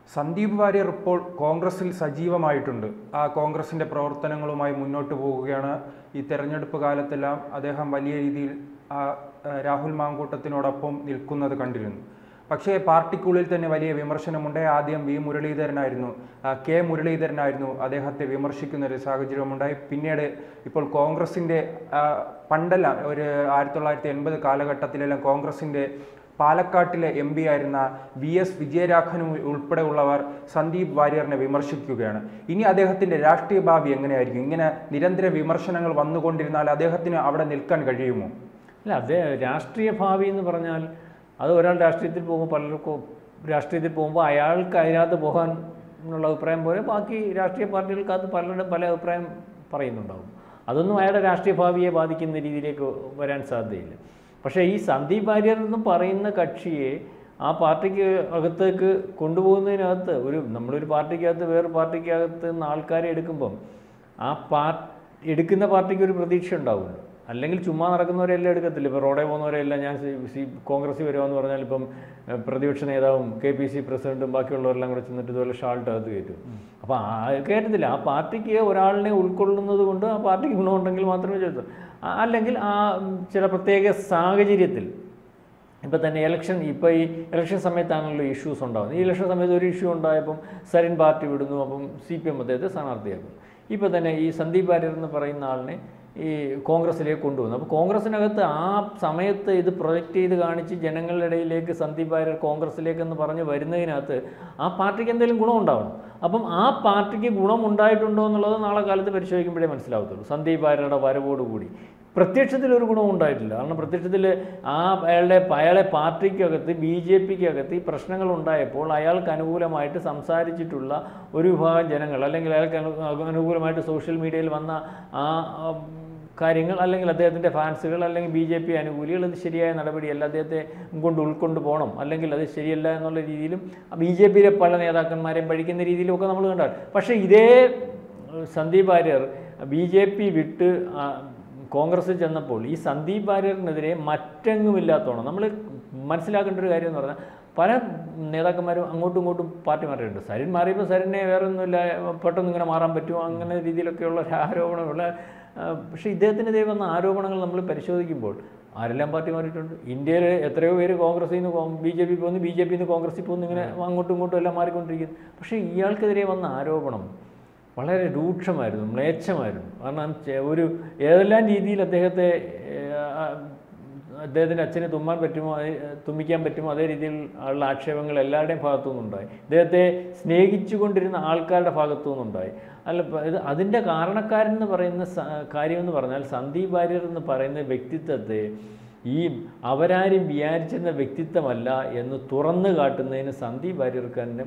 സന്ദീപ് വാര്യർ ഇപ്പോൾ കോൺഗ്രസിൽ സജീവമായിട്ടുണ്ട് ആ കോൺഗ്രസിന്റെ പ്രവർത്തനങ്ങളുമായി മുന്നോട്ട് പോവുകയാണ് ഈ തെരഞ്ഞെടുപ്പ് കാലത്തെല്ലാം അദ്ദേഹം വലിയ രീതിയിൽ ആ ആ, രാഹുൽ മാങ്കൂട്ടത്തിനോടൊപ്പം നിൽക്കുന്നത് കണ്ടിരുന്നു പക്ഷേ പാർട്ടിക്കുള്ളിൽ തന്നെ വലിയ വിമർശനമുണ്ട് ആദ്യം വി മുരളീധരനായിരുന്നു ആ, കെ മുരളീധരനായിരുന്നു അദ്ദേഹത്തെ വിമർശിക്കുന്ന ഒരു സാഹചര്യമുണ്ടായി പിന്നീട് ഇപ്പോൾ കോൺഗ്രസിൻ്റെ ആ, പണ്ടെല്ലാം ഒരു ആയിരത്തി തൊള്ളായിരത്തി എൺപത് കാലഘട്ടത്തിലെല്ലാം കോൺഗ്രസിൻ്റെ പാലക്കാട്ടിലെ എം പി ആയിരുന്ന വി എസ് വിജയരാഘവൻ ഉൾപ്പെടെയുള്ളവർ സന്ദീപ് വാര്യറിനെ വിമർശിക്കുകയാണ് ഇനി അദ്ദേഹത്തിന്റെ രാഷ്ട്രീയ ഭാവി എങ്ങനെയായിരിക്കും ഇങ്ങനെ നിരന്തര വിമർശനങ്ങൾ വന്നുകൊണ്ടിരുന്നാൽ അദ്ദേഹത്തിന് അവിടെ നിൽക്കാൻ കഴിയുമോ അല്ല അത് രാഷ്ട്രീയ ഭാവി എന്ന് പറഞ്ഞാൽ അത് ഒരാൾ രാഷ്ട്രീയത്തിൽ പോകുമ്പോൾ പലർക്കും രാഷ്ട്രീയത്തിൽ പോകുമ്പോൾ അയാൾക്ക് അതിനകത്ത് പോകാൻ എന്നുള്ള അഭിപ്രായം പോലെ ബാക്കി രാഷ്ട്രീയ പാർട്ടികൾക്കകത്ത് പലരുടെ പല അഭിപ്രായം പറയുന്നുണ്ടാവും അതൊന്നും അയാളുടെ രാഷ്ട്രീയ ഭാവിയെ ബാധിക്കുന്ന രീതിയിലേക്ക് വരാൻ സാധ്യതയില്ല പക്ഷേ ഈ സന്ദീപ് വാര്യർ എന്ന് പറയുന്ന കക്ഷിയെ ആ പാർട്ടിക്ക് അകത്തേക്ക് കൊണ്ടുപോകുന്നതിനകത്ത് ഒരു നമ്മളൊരു പാർട്ടിക്കകത്ത് വേറെ പാർട്ടിക്കകത്ത് നിന്ന് ആൾക്കാരെ എടുക്കുമ്പം ആ പാ എടുക്കുന്ന പാർട്ടിക്ക് ഒരു പ്രതീക്ഷ ഉണ്ടാവുമല്ലോ അല്ലെങ്കിൽ ചുമ്മാ നടക്കുന്നവരെല്ലാം എടുക്കത്തില്ല ഇപ്പോൾ റോഡേ പോകുന്നവരെല്ലാം ഞാൻ സി സി കോൺഗ്രസ് വരുമെന്ന് പറഞ്ഞാൽ ഇപ്പം ഏഹ്, പ്രതിപക്ഷ നേതാവും കെ പി സി പ്രസിഡന്റും ബാക്കിയുള്ളവരെല്ലാം കൂടെ ചെന്നിട്ട് ഇതുപോലെ ഷാൾട്ട് അകത്ത് കയറ്റും അപ്പോൾ ആ കയറ്റത്തില്ല ആ പാർട്ടിക്ക് ഒരാളിനെ ഉൾക്കൊള്ളുന്നത് കൊണ്ട് ആ പാർട്ടിക്ക് ഗുണമുണ്ടെങ്കിൽ മാത്രമേ ചെയ്തു അല്ലെങ്കിൽ ആ ഉം, ചില പ്രത്യേക സാഹചര്യത്തിൽ ഇപ്പം തന്നെ ഇലക്ഷൻ ഇപ്പോൾ ഈ ഇലക്ഷൻ സമയത്താണല്ലോ ഇഷ്യൂസ് ഉണ്ടാകുന്നത് ഈ ഇലക്ഷൻ സമയത്ത് ഒരു ഇഷ്യൂ ഉണ്ടായപ്പം സരിൻ പാർട്ടി വിടുന്നു അപ്പം സി പി എം അദ്ദേഹത്തെ സ്ഥാനാർത്ഥിയാക്കും ഇപ്പോൾ തന്നെ ഈ സന്ദീപ് വാര്യർ എന്ന് പറയുന്ന ആളിനെ ഈ കോൺഗ്രസ്സിലേക്ക് കൊണ്ടുവന്നു അപ്പോൾ കോൺഗ്രസ്സിനകത്ത് ആ സമയത്ത് ഇത് പ്രൊജക്റ്റ് ചെയ്ത് കാണിച്ച് ജനങ്ങളുടെ ഇടയിലേക്ക് സന്ദീപ് വാര്യർ കോൺഗ്രസ്സിലേക്ക് എന്ന് പറഞ്ഞ് വരുന്നതിനകത്ത് ആ പാർട്ടിക്ക് എന്തെങ്കിലും ഗുണം ഉണ്ടാവണം അപ്പം ആ പാർട്ടിക്ക് ഗുണം ഉണ്ടായിട്ടുണ്ടോ എന്നുള്ളത് നാളെ കാലത്ത് പരിശോധിക്കുമ്പോഴേ മനസ്സിലാവത്തുള്ളൂ സന്ദീപ് വാര്യരുടെ വരവോടുകൂടി പ്രത്യക്ഷത്തിൽ ഒരു ഗുണവും ഉണ്ടായിട്ടില്ല കാരണം പ്രത്യക്ഷത്തിൽ ആ അയാളുടെ അയാളെ പാർട്ടിക്കകത്ത് ബി ജെ പിക്കകത്ത് ഈ പ്രശ്നങ്ങൾ ഉണ്ടായപ്പോൾ അയാൾക്ക് അനുകൂലമായിട്ട് സംസാരിച്ചിട്ടുള്ള ഒരു വിഭാഗം ജനങ്ങൾ അല്ലെങ്കിൽ അയാൾക്ക് അനു- അനുകൂലമായിട്ട് സോഷ്യൽ മീഡിയയിൽ വന്ന ആ ആ, കാര്യങ്ങൾ അല്ലെങ്കിൽ അദ്ദേഹത്തിൻ്റെ ഫാൻസുകൾ അല്ലെങ്കിൽ ബി ജെ പി അനുകൂലികൾ ഇത് ശരിയായ നടപടിയല്ല അദ്ദേഹത്തെ കൊണ്ട് ഉൾക്കൊണ്ട് പോകണം അല്ലെങ്കിൽ അത് ശരിയല്ല എന്നുള്ള രീതിയിലും ബി ജെ പിയിലെ പല നേതാക്കന്മാരെയും പഴിക്കുന്ന രീതിയിലും ഒക്കെ നമ്മൾ കണ്ടാൽ പക്ഷേ ഇതേ ഏഹ്, Sandeep Warrier B J P വിട്ട് ആ, കോൺഗ്രസ്സിൽ ചെന്നപ്പോൾ ഈ സന്ദീപ് വാര്യറിനെതിരെ മറ്റെങ്ങുമില്ലാത്തോണം നമ്മൾ മനസ്സിലാക്കേണ്ട ഒരു കാര്യം എന്ന് പറഞ്ഞാൽ പല നേതാക്കന്മാരും അങ്ങോട്ടും ഇങ്ങോട്ടും പാർട്ടി മാറിയിട്ടുണ്ട് സരിൻ മാറിയപ്പോൾ സരിനെ വേറെ ഒന്നുമില്ല പെട്ടെന്ന് ഇങ്ങനെ മാറാൻ പറ്റുമോ അങ്ങനെ രീതിയിലൊക്കെയുള്ള ഒരു ആരോപണമുള്ള ആ, പക്ഷേ ഇദ്ദേഹത്തിനെതിരെ വന്ന ആരോപണങ്ങൾ നമ്മൾ പരിശോധിക്കുമ്പോൾ ആരെല്ലാം പാർട്ടി മാറിയിട്ടുണ്ട് ഇന്ത്യയിൽ എത്രയോ പേര് കോൺഗ്രസിൽ നിന്ന് ബി ജെ പി പോകുന്നു ബി ജെ പിയിൽ നിന്ന് കോൺഗ്രസിൽ പോകുന്നു ഇങ്ങനെ അങ്ങോട്ടും ഇങ്ങോട്ടും എല്ലാം മാറിക്കൊണ്ടിരിക്കുന്നു പക്ഷേ ഇയാൾക്കെതിരെ വന്ന ആരോപണം വളരെ രൂക്ഷമായിരുന്നു മ്ലേച്ഛമായിരുന്നു കാരണം ചെ- ഒരു ഏതെല്ലാം രീതിയിൽ അദ്ദേഹത്തെ ഏഹ്, ആ, അദ്ദേഹത്തിൻ്റെ അച്ഛന് തുമ്മാൻ പറ്റുമോ അതേ തുമ്മിക്കാൻ പറ്റുമോ അതേ രീതിയിൽ ഉള്ള ആക്ഷേപങ്ങൾ എല്ലാവരുടെയും ഭാഗത്തു നിന്നുണ്ടായി ഇദ്ദേഹത്തെ സ്നേഹിച്ചുകൊണ്ടിരുന്ന ആൾക്കാരുടെ ഭാഗത്തു നിന്നുണ്ടായി അല്ല ഇപ്പം ഇത് അതിൻ്റെ കാരണക്കാരൻ എന്ന് പറയുന്ന സ- കാര്യമെന്ന് പറഞ്ഞാൽ സന്ദീപ് വാര്യർ എന്ന് പറയുന്ന വ്യക്തിത്വത്തെ ഈ അവരാരും വിചാരിച്ചിരുന്ന വ്യക്തിത്വമല്ല എന്ന് തുറന്നു കാട്ടുന്നതിന് സന്ദീപ് വാര്യർക്ക് തന്നെ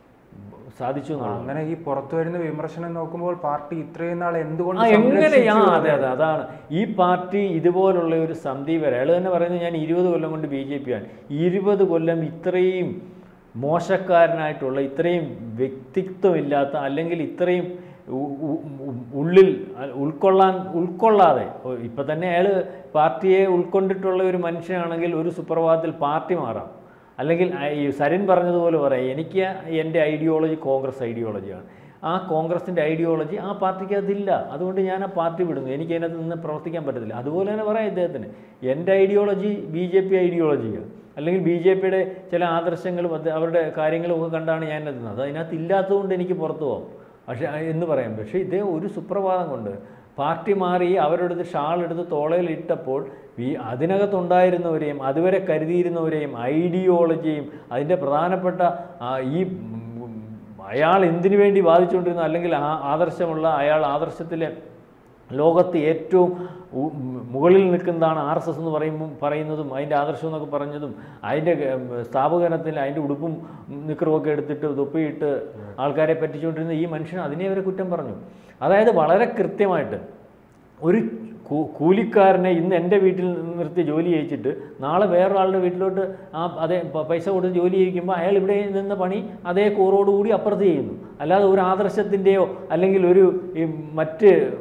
സാധിച്ചു എന്നുള്ളതാണ് അങ്ങനെ ഈ പുറത്തു വരുന്ന വിമർശനം നോക്കുമ്പോൾ പാർട്ടി ഇത്രയും നാൾ എന്തുകൊണ്ട് ആ എങ്ങനെയാ സംരക്ഷിച്ചു അതെ അതെ അതാണ് ഈ പാർട്ടി ഇതുപോലുള്ള ഒരു സന്ദീപ് വരെ അയാൾ തന്നെ പറയുന്നത് ഞാൻ ഇരുപത് കൊല്ലം കൊണ്ട് ബി ജെ പി ആണ് ഇരുപത് കൊല്ലം ഇത്രയും മോശക്കാരനായിട്ടുള്ള ഇത്രയും വ്യക്തിത്വമില്ലാത്ത അല്ലെങ്കിൽ ഇത്രയും ഉ- ഉ- ഉ- ഉള്ളിൽ അ- ഉൾക്കൊള്ളാൻ ഉൾക്കൊള്ളാതെ ഓ, ഇപ്പം തന്നെ അയാൾ പാർട്ടിയെ ഉൾക്കൊണ്ടിട്ടുള്ള ഒരു മനുഷ്യനാണെങ്കിൽ ഒരു സുപ്രഭാതത്തിൽ പാർട്ടി മാറാം അല്ലെങ്കിൽ ആ- ഈ സരിൻ പറഞ്ഞതുപോലെ പറയാം എനിക്ക് എൻ്റെ ഐഡിയോളജി കോൺഗ്രസ് ഐഡിയോളജിയാണ് ആ കോൺഗ്രസിൻ്റെ ഐഡിയോളജി ആ പാർട്ടിക്ക് അതില്ല അതുകൊണ്ട് ഞാൻ ആ പാർട്ടി വിടുന്നു എനിക്ക് അതിനകത്ത് നിന്ന് പ്രവർത്തിക്കാൻ പറ്റത്തില്ല അതുപോലെ തന്നെ പറയാം ഇദ്ദേഹത്തിന് എൻ്റെ ഐഡിയോളജി ബി ജെ പി ഐഡിയോളജിയാണ് അല്ലെങ്കിൽ ബി ജെ പിയുടെ ചില ആദർശങ്ങളും അത് അവരുടെ കാര്യങ്ങളും ഒക്കെ കണ്ടാണ് ഞാൻ എത്തുന്നത് അത് അതിനകത്ത് ഇല്ലാത്തതുകൊണ്ട് എനിക്ക് പുറത്തു പോകാം പക്ഷേ ആ, എന്ന് പറയാം പക്ഷേ ഇതേ ഒരു സുപ്രഭാതം കൊണ്ട് പാർട്ടി മാറി അവരുടെ അടുത്ത് ഷാൾ എടുത്ത് തോളയിൽ ഇട്ടപ്പോൾ ഈ അതിനകത്തുണ്ടായിരുന്നവരെയും അതുവരെ കരുതിയിരുന്നവരെയും ഐഡിയോളജിയും അതിൻ്റെ പ്രധാനപ്പെട്ട ആ, ഈ ഉം, അയാൾ എന്തിനു വേണ്ടി വാദിച്ചുകൊണ്ടിരുന്ന അല്ലെങ്കിൽ ആ ആദർശമുള്ള അയാൾ ആദർശത്തിലെ ലോകത്ത് ഏറ്റവും ഉ- മുകളിൽ നിൽക്കുന്നതാണ് ആർ എസ് എസ് എന്ന് പറയുമ്പോൾ പറയുന്നതും അതിൻ്റെ ആദർശം എന്നൊക്കെ പറഞ്ഞതും അതിൻ്റെ ഉം, സ്ഥാപകനത്തിൽ അതിൻ്റെ ഉടുപ്പും നിക്കറും ഒക്കെ എടുത്തിട്ട് തൊപ്പിയിട്ട് ആൾക്കാരെ പറ്റിച്ചുകൊണ്ടിരുന്ന ഈ മനുഷ്യൻ അതിനെ അവരെ കുറ്റം പറഞ്ഞു അതായത് വളരെ കൃത്യമായിട്ട് ഒരു കൂ- കൂലിക്കാരനെ ഇന്ന് എൻ്റെ വീട്ടിൽ നിർത്തി ജോലി ചെയ്യിച്ചിട്ട് നാളെ വേറൊരാളുടെ വീട്ടിലോട്ട് ആ അതേ പ- പൈസ കൊടുത്ത് ജോലി ചെയ്യിക്കുമ്പോൾ അയാൾ ഇവിടെ നിന്ന പണി അതേ കൂറോടുകൂടി അപ്പുറത്ത് ചെയ്യുന്നു അല്ലാതെ ഒരു ആദർശത്തിൻ്റെയോ അല്ലെങ്കിൽ ഒരു ഈ മറ്റ്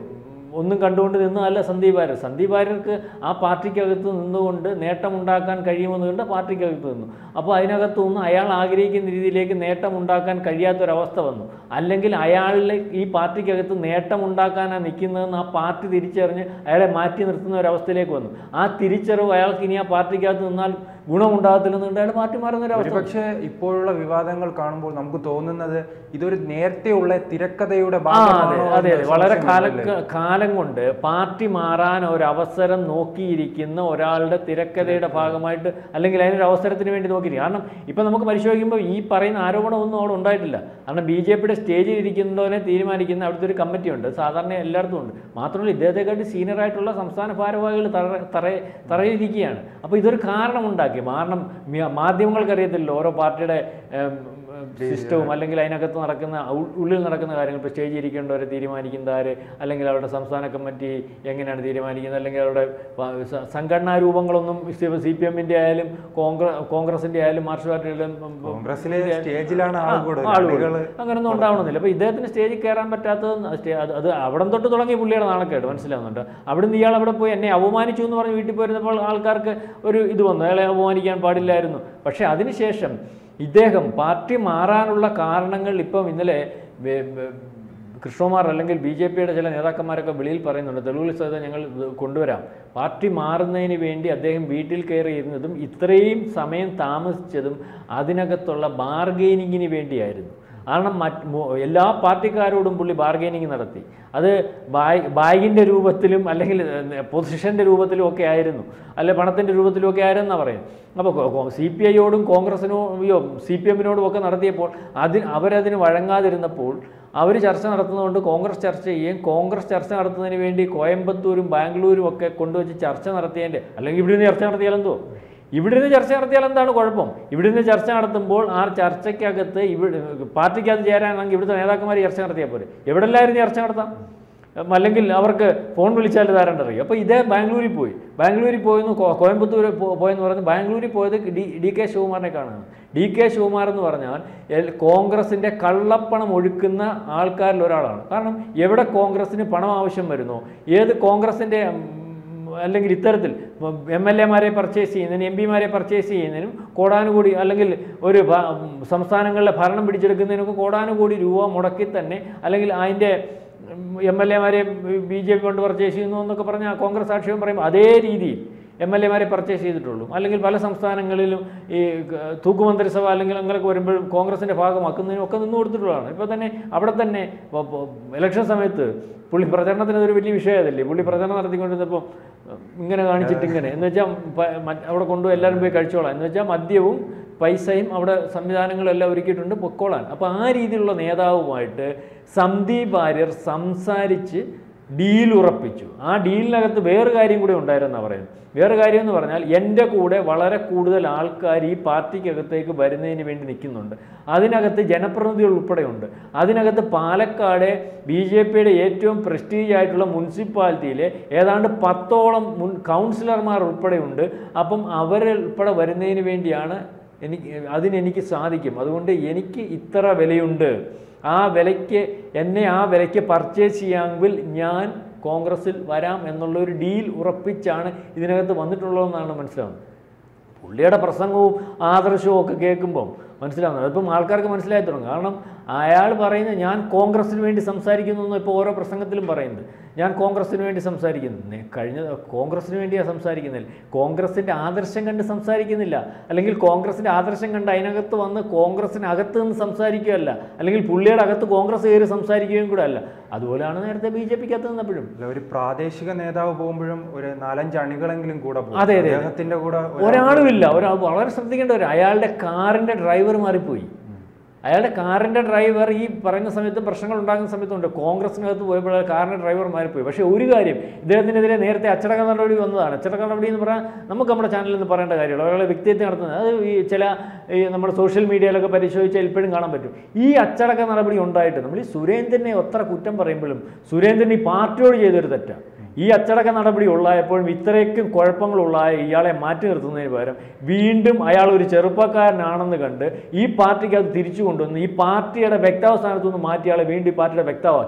ഒന്നും കണ്ടുകൊണ്ട് നിന്നതല്ല സന്ദീപ് വാര്യർ സന്ദീപ് വാര്യർക്ക് ആ പാർട്ടിക്കകത്ത് നിന്നുകൊണ്ട് നേട്ടമുണ്ടാക്കാൻ കഴിയുമെന്ന് കണ്ട് പാർട്ടിക്കകത്ത് നിന്നു അപ്പോൾ അതിനകത്തു നിന്ന് അയാൾ ആഗ്രഹിക്കുന്ന രീതിയിലേക്ക് നേട്ടമുണ്ടാക്കാൻ കഴിയാത്തൊരവസ്ഥ വന്നു അല്ലെങ്കിൽ അയാളിലെ ഈ പാർട്ടിക്കകത്ത് നേട്ടമുണ്ടാക്കാനാണ് നിൽക്കുന്നതെന്ന് ആ പാർട്ടി തിരിച്ചറിഞ്ഞ് അയാളെ മാറ്റി നിർത്തുന്ന ഒരവസ്ഥയിലേക്ക് വന്നു ആ തിരിച്ചറിവ് അയാൾക്ക് ഇനി ആ പാർട്ടിക്കകത്ത് നിന്നാൽ ഗുണമുണ്ടാകത്തില്ലെന്നുണ്ട് അയാൾ പാർട്ടി മാറുന്ന ഒരു അവസ്ഥ ഒരുപക്ഷെ ഇപ്പോഴുള്ള വിവാദങ്ങൾ കാണുമ്പോൾ നമുക്ക് തോന്നുന്നത് ഇതൊരു നേരത്തെയുള്ള തിരക്കഥയുടെ ആ ഭാഗമാണോ അതെ എന്ന് അതെ അതെ വളരെ കാല സംശയമുണ്ടല്ലേ? കാലം കൊണ്ട് പാർട്ടി മാറാൻ ഒരു അവസരം നോക്കിയിരിക്കുന്ന ഒരാളുടെ തിരക്കഥയുടെ ഭാഗമായിട്ട് അല്ലെങ്കിൽ അതിനൊരു അവസരത്തിന് വേണ്ടി നോക്കിയിരിക്കും കാരണം ഇപ്പം നമുക്ക് പരിശോധിക്കുമ്പോൾ ഈ പറയുന്ന ആരോപണമൊന്നും അവിടെ ഉണ്ടായിട്ടില്ല കാരണം ബി ജെ പിയുടെ സ്റ്റേജിൽ ഇരിക്കുന്നതിനെ തീരുമാനിക്കുന്ന അവിടുത്തെ ഒരു കമ്മിറ്റി ഉണ്ട് സാധാരണ എല്ലായിടത്തും ഉണ്ട് മാത്രമല്ല ഇദ്ദേഹത്തെക്കാട്ടി സീനിയർ ആയിട്ടുള്ള സംസ്ഥാന ഭാരവാഹികൾ തറ തറ തറയിരിക്കുകയാണ് അപ്പോൾ ഇതൊരു കാരണമുണ്ടാക്കി കാരണം മ്യ- മാധ്യമങ്ങൾക്കറിയത്തില്ല ഓരോ പാർട്ടിയുടെ ഏം, സിസ്റ്റവും അല്ലെങ്കിൽ അതിനകത്ത് നടക്കുന്ന ഉൾ- ഉള്ളിൽ നടക്കുന്ന കാര്യങ്ങൾ ഇപ്പോൾ സ്റ്റേജിൽ ഇരിക്കേണ്ടവരെ തീരുമാനിക്കുന്നത് ആര് അല്ലെങ്കിൽ അവരുടെ സംസ്ഥാന കമ്മിറ്റി എങ്ങനെയാണ് തീരുമാനിക്കുന്നത് അല്ലെങ്കിൽ അവരുടെ പ- സ- സംഘടനാ രൂപങ്ങളൊന്നും സി പി എമ്മിൻ്റെ ആയാലും കോൺഗ്രസ് കോൺഗ്രസിൻ്റെ ആയാലും മാർക്സ് പാർട്ടിയുടെ കോൺഗ്രസിലെ സ്റ്റേജിലാണ് ആൾ കൂടുതൽ ആളുകൾ അണികള് അങ്ങനൊന്നും ഉണ്ടാവണമെന്നില്ല അപ്പോൾ ഇദ്ദേഹത്തിന് സ്റ്റേജിൽ കയറാൻ പറ്റാത്തത് സ്റ്റേ- അത് അത് അവിടെ തൊട്ട് തുടങ്ങിയ പുള്ളിയുടെ നാണക്കേട് മനസ്സിലാവുന്നുണ്ട് അവിടുന്ന് ഇയാൾ അവിടെ പോയി എന്നെ അപമാനിച്ചു എന്ന് പറഞ്ഞ് വീട്ടിൽ പോയിരുന്നപ്പോൾ ആൾക്കാർക്ക് ഒരു ഇത് വന്നു അയാളെ അപമാനിക്കാൻ പാടില്ലായിരുന്നു പക്ഷേ അതിനുശേഷം ഇദ്ദേഹം പാർട്ടി മാറാനുള്ള കാരണങ്ങൾ ഇപ്പം ഇന്നലെ വെ- വെ- കൃഷ്ണകുമാർ അല്ലെങ്കിൽ ബി ജെ പിയുടെ ചില നേതാക്കന്മാരൊക്കെ വെളിയിൽ പറയുന്നുണ്ട് തെളിവുകൾ സഹിതം ഞങ്ങൾ ഇത് കൊണ്ടുവരാം പാർട്ടി മാറുന്നതിന് വേണ്ടി അദ്ദേഹം വീട്ടിൽ കയറിയിരുന്നതും ഇത്രയും സമയം താമസിച്ചതും അതിനകത്തുള്ള ബാർഗെയിനിങ്ങിന് വേണ്ടിയായിരുന്നു കാരണം മറ്റ് മു- എല്ലാ പാർട്ടിക്കാരോടും പുള്ളി ബാർഗെയിനിങ് നടത്തി അത് ബായ് ബാഗിൻ്റെ രൂപത്തിലും അല്ലെങ്കിൽ പൊസിഷൻ്റെ രൂപത്തിലും ഒക്കെ ആയിരുന്നു അല്ലെ പണത്തിൻ്റെ രൂപത്തിലും ഒക്കെ ആയിരുന്നാണ് പറയുന്നത് അപ്പോൾ സി പി ഐയോടും കോൺഗ്രസിനോ അയ്യോ സി പി എമ്മിനോടും ഒക്കെ നടത്തിയപ്പോൾ അതിന് അവരതിന് വഴങ്ങാതിരുന്നപ്പോൾ അവർ ചർച്ച നടത്തുന്നതുകൊണ്ട് കോൺഗ്രസ് ചർച്ച ചെയ്യുകയും കോൺഗ്രസ് ചർച്ച നടത്തുന്നതിന് വേണ്ടി കോയമ്പത്തൂരും ബാംഗ്ലൂരും ഒക്കെ കൊണ്ടുവച്ച് ചർച്ച നടത്തിയതിൻ്റെ അല്ലെങ്കിൽ ഇവിടെ നിന്ന് ചർച്ച നടത്തിയാലെന്തോ ഇവിടെ നിന്ന് ചർച്ച നടത്തിയാൽ എന്താണ് കുഴപ്പം ഇവിടെ നിന്ന് ചർച്ച നടത്തുമ്പോൾ ആ ചർച്ചയ്ക്കകത്ത് ഇവിടെ പാർട്ടിക്കകത്ത് ചേരാനാണെങ്കിൽ ഇവിടുത്തെ നേതാക്കന്മാർ ചർച്ച നടത്തിയാൽ പോരെ എവിടെല്ലായിരുന്നു ചർച്ച നടത്താം ഉം, അല്ലെങ്കിൽ അവർക്ക് ഫോൺ വിളിച്ചാൽ ധാരണ്ടറിയും അപ്പോൾ ഇതേ ബാംഗ്ലൂരിൽ പോയി ബാംഗ്ലൂരിൽ പോയെന്ന് കോ- കോയമ്പത്തൂർ പോ- പോയെന്ന് പറഞ്ഞ് ബാംഗ്ലൂരിൽ പോയത് ഡി ഡി കെ ശിവകുമാറിനെ കാണാൻ ഡി കെ ശിവകുമാർ എന്ന് പറഞ്ഞാൽ എൽ- കോൺഗ്രസിൻ്റെ കള്ളപ്പണം ഒഴുക്കുന്ന ആൾക്കാരിൽ ഒരാളാണ് കാരണം എവിടെ കോൺഗ്രസിന് പണം ആവശ്യം വരുന്നോ ഏത് കോൺഗ്രസിൻ്റെ ഉം, അല്ലെങ്കിൽ ഇത്തരത്തിൽ എം എൽ എമാരെ പർച്ചേസ് ചെയ്യുന്നതിനും എം പിമാരെ പർച്ചേസ് ചെയ്യുന്നതിനും കോടാനുകൂടി അല്ലെങ്കിൽ ഒരു ഭ- സംസ്ഥാനങ്ങളിലെ ഭരണം പിടിച്ചെടുക്കുന്നതിനൊക്കെ കോടാനുകൂടി രൂപ മുടക്കി തന്നെ അല്ലെങ്കിൽ അതിൻ്റെ എം എൽ എമാരെ ബി ജെ പി കൊണ്ട് പർച്ചേസ് ചെയ്യുന്നു എന്നൊക്കെ പറഞ്ഞാൽ കോൺഗ്രസ് ആക്ഷേപം പറയുമ്പോൾ അതേ രീതിയിൽ എം എൽ എമാരെ പർച്ചേസ് ചെയ്തിട്ടുള്ളൂ അല്ലെങ്കിൽ പല സംസ്ഥാനങ്ങളിലും ഈ ക- തൂക്കുമന്ത്രിസഭ അല്ലെങ്കിൽ അങ്ങനെയൊക്കെ വരുമ്പോഴും കോൺഗ്രസിൻ്റെ ഭാഗമാക്കുന്നതിനും ഒക്കെ നിന്ന് കൊടുത്തിട്ടുള്ളതാണ് ഇപ്പോൾ തന്നെ അവിടെ തന്നെ പ- പ- ഇലക്ഷൻ സമയത്ത് പുള്ളി പ്രചരണത്തിന് അതൊരു വലിയ വിഷയമല്ലേ പുള്ളി പ്രചരണം നടത്തിക്കൊണ്ടിരുന്നപ്പോൾ ഇങ്ങനെ കാണിച്ചിട്ട് ഇങ്ങനെ എന്ന് വെച്ചാൽ പ- മറ്റ് അവിടെ കൊണ്ടുപോയി എല്ലാവരും പോയി കഴിച്ചോളാം എന്ന് വെച്ചാൽ മദ്യവും പൈസയും അവിടെ സംവിധാനങ്ങളെല്ലാം ഒരുക്കിയിട്ടുണ്ട് പൊക്കോളാൻ അപ്പോൾ ആ രീതിയിലുള്ള നേതാവുമായിട്ട് സന്ദീപ് വാര്യർ സംസാരിച്ച് ഡീൽ ഉറപ്പിച്ചു ആ ഡീലിനകത്ത് വേറെ കാര്യം കൂടി ഉണ്ടായിരുന്നാണ് പറയുന്നത് വേറെ കാര്യം എന്ന് പറഞ്ഞാൽ എൻ്റെ കൂടെ വളരെ കൂടുതൽ ആൾക്കാർ ഈ പാർട്ടിക്കകത്തേക്ക് വരുന്നതിന് വേണ്ടി നിൽക്കുന്നുണ്ട് അതിനകത്ത് ജനപ്രതിനിധികൾ ഉൾപ്പെടെയുണ്ട് അതിനകത്ത് പാലക്കാട് ബി ജെ പിയുടെ ഏറ്റവും പ്രസ്റ്റീജ് ആയിട്ടുള്ള മുനിസിപ്പാലിറ്റിയിലെ ഏതാണ്ട് പത്തോളം മുൻ കൗൺസിലർമാർ ഉൾപ്പെടെയുണ്ട് അപ്പം അവരുൾപ്പെടെ വരുന്നതിന് വേണ്ടിയാണ് എനിക്ക് അതിനെനിക്ക് സാധിക്കും അതുകൊണ്ട് എനിക്ക് ഇത്ര വിലയുണ്ട് ആ വിലയ്ക്ക് എന്നെ ആ വിലയ്ക്ക് പർച്ചേസ് ചെയ്യാമെങ്കിൽ ഞാൻ കോൺഗ്രസ്സിൽ വരാം എന്നുള്ള ഒരു ഡീൽ ഉറപ്പിച്ചാണ് ഇതിനകത്ത് വന്നിട്ടുള്ളതെന്നാണ് മനസ്സിലാവുന്നത് പുള്ളിയുടെ പ്രസംഗവും ആദർശവും ഒക്കെ കേൾക്കുമ്പോൾ മനസ്സിലാവുന്നത് അതിപ്പം ആൾക്കാർക്ക് മനസ്സിലായി തുടങ്ങും കാരണം അയാൾ പറയുന്നത് ഞാൻ കോൺഗ്രസ്സിന് വേണ്ടി സംസാരിക്കുന്നു എന്ന് ഇപ്പോൾ ഓരോ പ്രസംഗത്തിലും പറയുന്നത് ഞാൻ കോൺഗ്രസ്സിന് വേണ്ടി സംസാരിക്കുന്നു നേ- കഴിഞ്ഞ കോൺഗ്രസ്സിന് വേണ്ടിയാണ് സംസാരിക്കുന്നില്ല കോൺഗ്രസിൻ്റെ ആദർശം കണ്ട് സംസാരിക്കുന്നില്ല അല്ലെങ്കിൽ കോൺഗ്രസിൻ്റെ ആദർശം കണ്ട് അതിനകത്ത് വന്ന് കോൺഗ്രസിനകത്ത് നിന്ന് സംസാരിക്കുകയല്ല അല്ലെങ്കിൽ പുള്ളിയുടെ അകത്ത് കോൺഗ്രസ് കയറി സംസാരിക്കുകയും കൂടെ അല്ല അതുപോലെയാണ് നേരത്തെ ബി ജെ പിക്ക് അകത്ത് നിന്നപ്പോഴും അല്ല ഒരു പ്രാദേശിക നേതാവ് പോകുമ്പോഴും ഒരു നാലഞ്ച് അണികളെങ്കിലും കൂടെ പോകും അതെ, അതെ. അദ്ദേഹത്തിന്റെ കൂടെ ഒരാൾ- ഒരാളുമില്ല ഒരാൾ വളരെ ശ്രദ്ധിക്കേണ്ട ഒരു അയാളുടെ കാറിൻ്റെ ഡ്രൈവർ മാറിപ്പോയി അയാളുടെ കാറിൻ്റെ ഡ്രൈവർ ഈ പറയുന്ന സമയത്ത് പ്രശ്നങ്ങൾ ഉണ്ടാകുന്ന സമയത്തുണ്ട് കോൺഗ്രസിനകത്ത് പോയപ്പോൾ കാറിൻ്റെ ഡ്രൈവർ മാറിപ്പോയി പക്ഷേ ഒരു കാര്യം ഇദ്ദേഹത്തിനെതിരെ നേരത്തെ അച്ചടക്ക നടപടി വന്നതാണ് അച്ചടക്ക നടപടി എന്ന് പറഞ്ഞാൽ നമുക്ക് നമ്മുടെ ചാനലിൽ നിന്ന് പറയേണ്ട കാര്യമുള്ളൂ ഒരാളെ വ്യക്തിത്വം നടത്തുന്നത് അത് ഈ ചില ഈ നമ്മുടെ സോഷ്യൽ മീഡിയയിലൊക്കെ പരിശോധിച്ചാൽ ഇപ്പോഴും കാണാൻ പറ്റും ഈ അച്ചടക്ക നടപടി ഉണ്ടായിട്ട് നമ്മൾ ഈ സുരേന്ദ്രനെ എത്ര കുറ്റം പറയുമ്പോഴും സുരേന്ദ്രൻ ഈ പാർട്ടിയോട് ചെയ്തൊരു തെറ്റാണ് ഈ അച്ചടക്ക നടപടി ഉള്ളായപ്പോഴും ഇത്രയ്ക്കും കുഴപ്പങ്ങളുള്ളായ ഇയാളെ മാറ്റി നിർത്തുന്നതിന് പകരം വീണ്ടും അയാൾ ഒരു ചെറുപ്പക്കാരനാണെന്ന് കണ്ട് ഈ പാർട്ടിക്ക് അത് തിരിച്ചു കൊണ്ടുവന്ന് ഈ പാർട്ടിയുടെ വ്യക്താവ സ്ഥാനത്തു നിന്ന് മാറ്റി ആളെ വീണ്ടും ഈ പാർട്ടിയുടെ വ്യക്താവാക്കി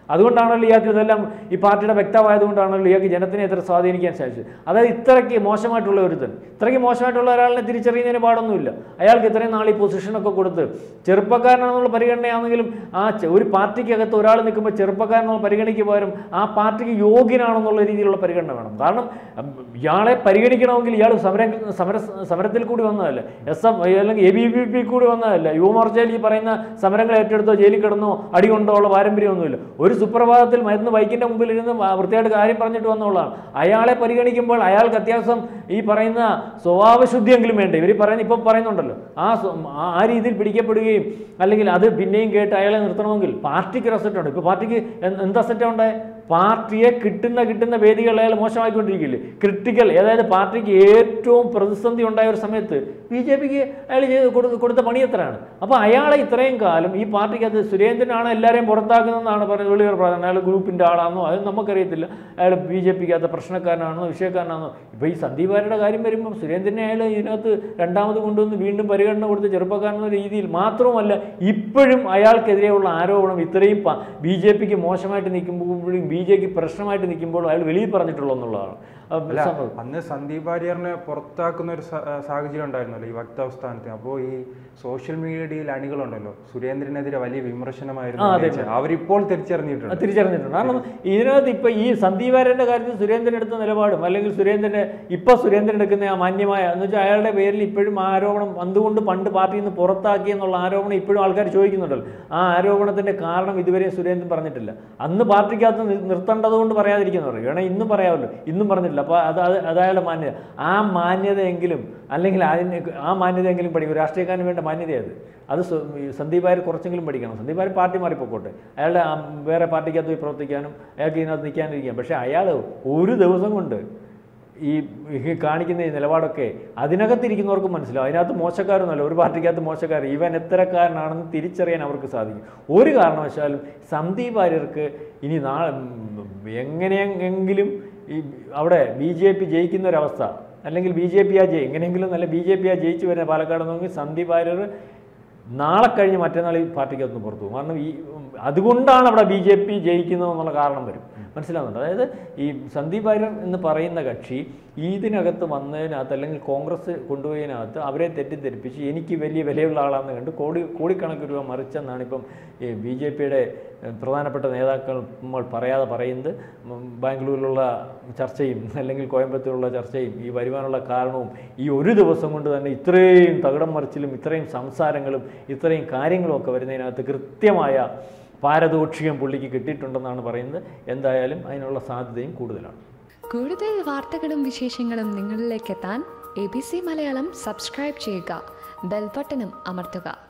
അതുകൊണ്ടാണല്ലോ ഇയാൾക്ക് ഇതെല്ലാം ഈ പാർട്ടിയുടെ വ്യക്തമായതുകൊണ്ടാണല്ലോ ഇയാൾക്ക് ജനത്തിനെ ഇത്ര സ്വാധീനിക്കാൻ സാധിച്ചത് അതായത് ഇത്രയ്ക്ക് മോശമായിട്ടുള്ള ഒരുത്തൻ ഇത്രയ്ക്ക് മോശമായിട്ടുള്ള ഒരാളിനെ തിരിച്ചറിയുന്നതിന് പാടൊന്നുമില്ല അയാൾക്ക് ഇത്രയും നാൾ ഈ പൊസിഷനൊക്കെ കൊടുത്ത് ചെറുപ്പക്കാരനാണെന്നുള്ള പരിഗണനയാണെങ്കിലും ആ ചെ- ഒരു പാർട്ടിക്കകത്ത് ഒരാൾ നിൽക്കുമ്പോൾ ചെറുപ്പക്കാരനെന്നുള്ള പരിഗണിക്ക് പകരം ആ പാർട്ടിക്ക് യോഗ്യനാണെന്നുള്ള രീതിയിലുള്ള പരിഗണന വേണം കാരണം ഉം, ഇയാളെ പരിഗണിക്കണമെങ്കിൽ ഇയാൾ സമര സമര സമരത്തിൽ കൂടി വന്നതല്ല എസ് എഫ് അല്ലെങ്കിൽ എ ബി പി പി കൂടി വന്നതല്ല യുവമോർച്ചയിൽ ഈ പറയുന്ന സമരങ്ങൾ ഏറ്റെടുത്തോ ജയിലിൽ കിടന്നോ അടി കൊണ്ടോ ഉള്ള പാരമ്പര്യമൊന്നുമില്ല ഒരു സുപ്രഭാതത്തിൽ മരുന്ന് ബൈക്കിൻ്റെ മുമ്പിൽ ഇരുന്ന് വ- വൃത്തിയായിട്ട് കാര്യം പറഞ്ഞിട്ട് വന്നുള്ളതാണ് അയാളെ പരിഗണിക്കുമ്പോൾ അയാൾക്ക് അത്യാവശ്യം ഈ പറയുന്ന സ്വഭാവശുദ്ധിയെങ്കിലും വേണ്ടേ ഇവർ പറയുന്ന ഇപ്പം പറയുന്നുണ്ടല്ലോ ആ സ്വ- ആ- ആ രീതിയിൽ പിടിക്കപ്പെടുകയും അല്ലെങ്കിൽ അത് പിന്നെയും കേട്ട് അയാളെ നിർത്തണമെങ്കിൽ പാർട്ടിക്ക് ഒരു അസറ്റുണ്ട് ഇപ്പോൾ പാർട്ടിക്ക് എന്ത് എന്ത് അസറ്റാണ് ഉണ്ടായത് പാർട്ടിയെ കിട്ടുന്ന കിട്ടുന്ന വേദികൾ അയാൾ മോശമാക്കിക്കൊണ്ടിരിക്കില്ലേ ക്രിട്ടിക്കൽ അതായത് പാർട്ടിക്ക് ഏറ്റവും പ്രതിസന്ധി ഉണ്ടായ ഒരു സമയത്ത് ബി ജെ പിക്ക് അയാൾ ചെയ്ത് കൊടുത്ത കൊടുത്ത പണി എത്രയാണ് അപ്പോൾ അയാളെ ഇത്രയും കാലം ഈ പാർട്ടിക്കകത്ത് സുരേന്ദ്രനാണ് എല്ലാവരെയും പുറത്താക്കുന്നതെന്നാണ് പറയുന്നത് വെളിയർ പറയുന്നത് അയാൾ ഗ്രൂപ്പിൻ്റെ ആളാണെന്നോ അത് നമുക്കറിയത്തില്ല അയാൾ ബി ജെ പിക്കകത്ത് പ്രശ്നക്കാരനാണെന്നോ വിഷയക്കാരനാണെന്നോ ഇപ്പോൾ ഈ സന്ദീപ് വാര്യയുടെ കാര്യം വരുമ്പോൾ സുരേന്ദ്രനെ അയാൾ ഇതിനകത്ത് രണ്ടാമത് കൊണ്ടുവന്ന് വീണ്ടും പരിഗണന കൊടുത്ത് ചെറുപ്പക്കാരനെന്ന രീതിയിൽ മാത്രവുമല്ല ഇപ്പോഴും അയാൾക്കെതിരെയുള്ള ആരോപണം ഇത്രയും ബി ജെ പിക്ക് മോശമായിട്ട് നിൽക്കുമ്പോഴും ബി ജെ പി പ്രശ്നമായിട്ട് നിൽക്കുമ്പോഴും അയാൾ വെളിയിൽ പറഞ്ഞിട്ടുള്ളൂ എന്നുള്ളതാണ് അത് അല്ല സംഭവം. അന്ന് സന്ദീപ് വാര്യറിനെ പുറത്താക്കുന്ന ഒരു സ- സാഹചര്യം ഉണ്ടായിരുന്നല്ലോ ഈ വക്താവ് സ്ഥാനത്ത് അപ്പോൾ ഈ സോഷ്യൽ മീഡിയയിൽ അണികളുണ്ടല്ലോ സുരേന്ദ്രനെതിരെ വലിയ വിമർശനമായിരുന്നു ആ, അതെ, ഉന്നയിച്ചത്. അവരിപ്പോൾ തിരിച്ചറിഞ്ഞിട്ടുണ്ട് അത് തിരിച്ചറിഞ്ഞിട്ടുണ്ട് കാരണം ഇതിനകത്ത് ഇപ്പൊ ഈ സന്ദീപാരന്റെ കാര്യത്തിൽ സുരേന്ദ്രൻ എടുത്ത നിലപാടും അല്ലെങ്കിൽ സുരേന്ദ്രന്റെ ഇപ്പൊ സുരേന്ദ്രൻ എടുക്കുന്ന ആ മാന്യമായ എന്ന് വെച്ചാൽ അയാളുടെ പേരിൽ ഇപ്പോഴും ആരോപണം എന്തുകൊണ്ട് പണ്ട് പാർട്ടിയിൽ നിന്ന് പുറത്താക്കി എന്നുള്ള ആരോപണം ഇപ്പോഴും ആൾക്കാർ ചോദിക്കുന്നുണ്ടല്ലോ ആ ആരോപണത്തിന്റെ കാരണം ഇതുവരെ സുരേന്ദ്രൻ പറഞ്ഞിട്ടില്ല അന്ന് പാർട്ടിക്കകത്ത് നി- നിർത്തേണ്ടത് കൊണ്ട് പറയാതിരിക്കുന്നവർ വേണേ ഇന്നും പറയാമല്ലോ ഇന്നും പറഞ്ഞിട്ടില്ല അപ്പോൾ അത് അത് അത് അയാളുടെ മാന്യത ആ മാന്യതയെങ്കിലും അല്ലെങ്കിൽ അതിന് ആ മാന്യതയെങ്കിലും പഠിക്കും രാഷ്ട്രീയക്കാരന് വേണ്ട മാന്യതയത് അത് സ്വ- ഈ സന്ദീപ് വാര്യർ കുറച്ചെങ്കിലും പഠിക്കണം സന്ദീപ് വാര്യർ പാർട്ടി മാറിപ്പോക്കോട്ടെ അയാളുടെ ആ വേറെ പാർട്ടിക്കകത്ത് പോയി പ്രവർത്തിക്കാനും അയാൾക്ക് ഇതിനകത്ത് നിൽക്കാനിരിക്കാം പക്ഷേ അയാൾ ഒരു ദിവസം കൊണ്ട് ഈ ഈ കാണിക്കുന്ന ഈ നിലപാടൊക്കെ അതിനകത്തിരിക്കുന്നവർക്ക് മനസ്സിലാവും അതിനകത്ത് മോശക്കാരൊന്നുമല്ല ഒരു പാർട്ടിക്കകത്ത് മോശക്കാരൻ ഇവൻ എത്തരക്കാരനാണെന്ന് തിരിച്ചറിയാൻ അവർക്ക് സാധിക്കും ഒരു കാരണവശാലും സന്ദീപ് വാര്യർക്ക് ഇനി നാ എങ്ങനെയെങ്കിലും ഈ അവിടെ ബി ജെ പി ജയിക്കുന്ന ഒരവസ്ഥ അല്ലെങ്കിൽ ബി ജെ പി ആ ജയി എങ്ങനെയെങ്കിലും നല്ല ബി ജെ പി ആ ജയിച്ചു വരുന്ന പാലക്കാട് നോക്കി സന്ദീപ് വാര്യർ നാളെ കഴിഞ്ഞ് മറ്റന്നാൾ ഈ പാർട്ടിക്കകത്ത് പുറത്തു പോകും കാരണം ഈ ഉം, അതുകൊണ്ടാണ് അവിടെ ബി ജെ പി ജയിക്കുന്നത് എന്നുള്ള കാരണം വരും മനസ്സിലാവുന്നുണ്ട് അതായത് ഈ സന്ദീപ് വാര്യർ എന്ന് പറയുന്ന കക്ഷി ഇതിനകത്ത് വന്നതിനകത്ത് അല്ലെങ്കിൽ കോൺഗ്രസ് കൊണ്ടുപോയതിനകത്ത് അവരെ തെറ്റിദ്ധരിപ്പിച്ച് എനിക്ക് വലിയ വിലയുള്ള ആളാണെന്ന് കണ്ട് കോടി കോടിക്കണക്കിന് രൂപ മറിച്ചെന്നാണ് ഇപ്പം ഈ ബി ജെ പിയുടെ പ്രധാനപ്പെട്ട നേതാക്കൾ നമ്മൾ പറയാതെ പറയുന്നത് ഉം, ബാംഗ്ലൂരിലുള്ള ചർച്ചയും അല്ലെങ്കിൽ കോയമ്പത്തൂരിലുള്ള ചർച്ചയും ഈ വരുവാനുള്ള കാരണവും ഈ ഒരു ദിവസം കൊണ്ട് തന്നെ ഇത്രയും തകിടം മറിച്ചിലും ഇത്രയും സംസാരങ്ങളും ഇത്രയും കാര്യങ്ങളും ഒക്കെ വരുന്നതിനകത്ത് കൃത്യമായ പാരദോഷികം പുള്ളിക്ക് കിട്ടിയിട്ടുണ്ടെന്നാണ് പറയുന്നത് എന്തായാലും അതിനുള്ള സാധ്യതയും കൂടുതലാണ് കൂടുതൽ വാർത്തകളും വിശേഷങ്ങളും നിങ്ങളിലേക്ക് എത്താൻ A B C Malayalam subscribe ചെയ്യുക ബെൽബട്ടനും അമർത്തുക